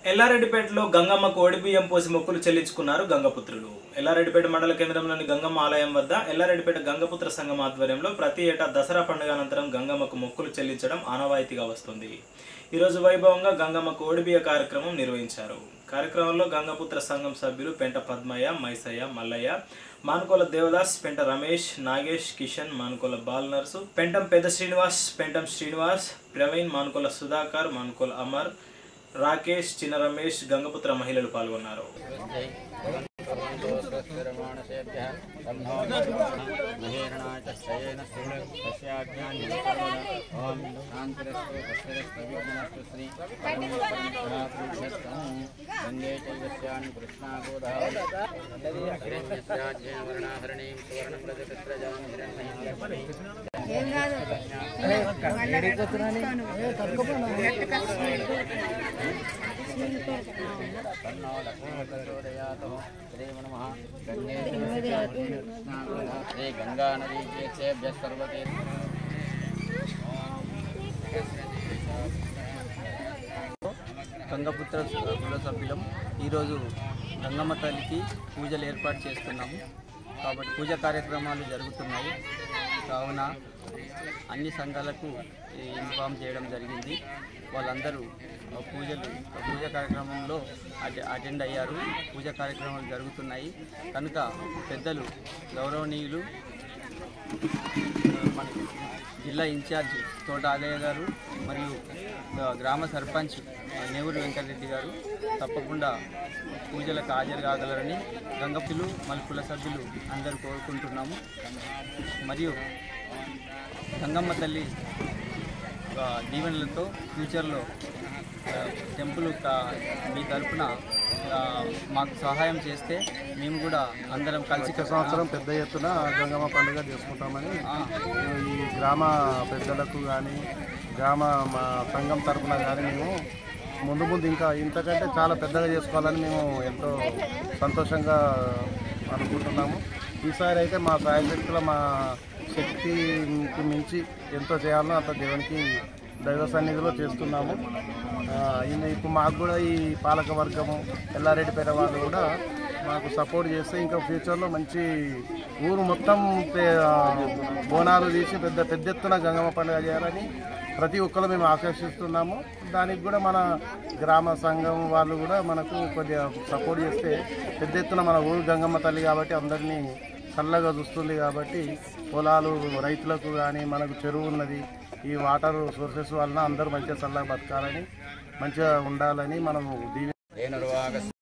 ఎల్లారెడ్డిపేటలో గంగమ్మ కోడి బియ్యం పోసి మొక్కులు చెల్లించుకున్నారు గంగపుత్రులు ఎల్లారెడ్డిపేట మండల కేంద్రంలోని గంగమ్మ ఆలయం వద్ద ఎల్లారెడ్డిపేట గంగపుత్ర సంఘం ఆధ్వర్యంలో ప్రతి ఏటా దసరా పండుగ అనంతరం గంగమ్మకు మొక్కులు చెల్లించడం ఆనవాయితీగా వస్తుంది ఈరోజు వైభవంగా గంగమ్మ కోడి బియ్య కార్యక్రమం నిర్వహించారు కార్యక్రమంలో గంగపుత్ర సంఘం సభ్యులు పెంట పద్మయ్య మైసయ్య మల్లయ్య మానుకోల దేవదాస్ పెంట రమేష్ నాగేష్ కిషన్ మానుకోల బాలనర్సు పెంటం పెద్ద శ్రీనివాస్ పెంటం శ్రీనివాస్ ప్రవీణ్ మానుకోల సుధాకర్ మానుకోల అమర్ రాకేష్ చిన్న రమేష్ గంగపుత్ర మహిళలు పాల్గొన్నారు ఏం కాదు శ్రీ గంగా నదీ తీర్థేభ్య సర్వతీర్థ గంగపుత్ర కుల సభ్యులం ఈరోజు గంగమ్మ తల్లికి పూజలు ఏర్పాటు చేస్తున్నాము కాబట్టి పూజ కార్యక్రమాలు జరుగుతున్నాయి కావున అన్ని సంఘాలకు ఈ ఇన్ఫామ్ చేయడం జరిగింది వాళ్ళందరూ ఆ పూజలు ఆ పూజ కార్యక్రమంలో అటె అటెండ్ అయ్యారు పూజ కార్యక్రమాలు జరుగుతున్నాయి కనుక పెద్దలు గౌరవనీయులు మన జిల్లా ఇన్ఛార్జ్ తోట ఆలయ్య గారు మరియు ఆ, గ్రామ సర్పంచ్ ఆ, నేవూరు వెంకటరెడ్డి గారు తప్పకుండా పూజలకు హాజరు కాగలరని గంగపులు మన కుల సభ్యులు అందరూ కోరుకుంటున్నాము మరియు గంగమ్మ తల్లి ఆ, దీవెనలతో ఫ్యూచర్లో ఆ, టెంపుల్ కా- మీ తరఫున మాకు సహాయం చేస్తే మేము కూడా అందరం కలిసి ప్రతి సంవత్సరం పెద్ద ఎత్తున గంగమ్మ పండుగ చేసుకుంటామని ఆ, ఈ గ్రామ పెద్దలకు కానీ గ్రామ మా సంఘం తరఫున కానీ మేము ముందు ముందు ఇంకా ఇంతకంటే చాలా పెద్దగా చేసుకోవాలని మేము ఎంతో సంతోషంగా అనుకుంటున్నాము ఈసారి అయితే మా సాయశక్తుల మా శక్తికి మించి ఎంతో చేయాలో అంత దేవునికి దైవ సన్నిధిలో చేస్తున్నాము ఆ, ఇది ఇప్పుడు మాకు కూడా ఈ పాలక వర్గము ఎల్లారెడ్డిపేట వాళ్ళు కూడా మాకు సపోర్ట్ చేస్తే ఇంకా ఫ్యూచర్లో మంచి ఊరు మొత్తం పే- ఆ, బోనాలు తీసి పెద్ద పెద్ద ఎత్తున గంగమ్మ పండుగ చేయాలని ప్రతి ఒక్కరు మేము ఆకర్షిస్తున్నాము దానికి కూడా మన గ్రామ సంఘం వాళ్ళు కూడా మనకు కొద్దిగా సపోర్ట్ చేస్తే పెద్ద ఎత్తున మన ఊరు గంగమ్మ తల్లి కాబట్టి అందరినీ చల్లగా చూస్తుంది కాబట్టి పొలాలు రైతులకు కానీ మనకు చెరువు ఉన్నది ఈ వాటర్ సోర్సెస్ వలన అందరూ మంచిగా చల్లగా బతకాలని మంచిగా ఉండాలని మనము దీవి రేణుర్వాగ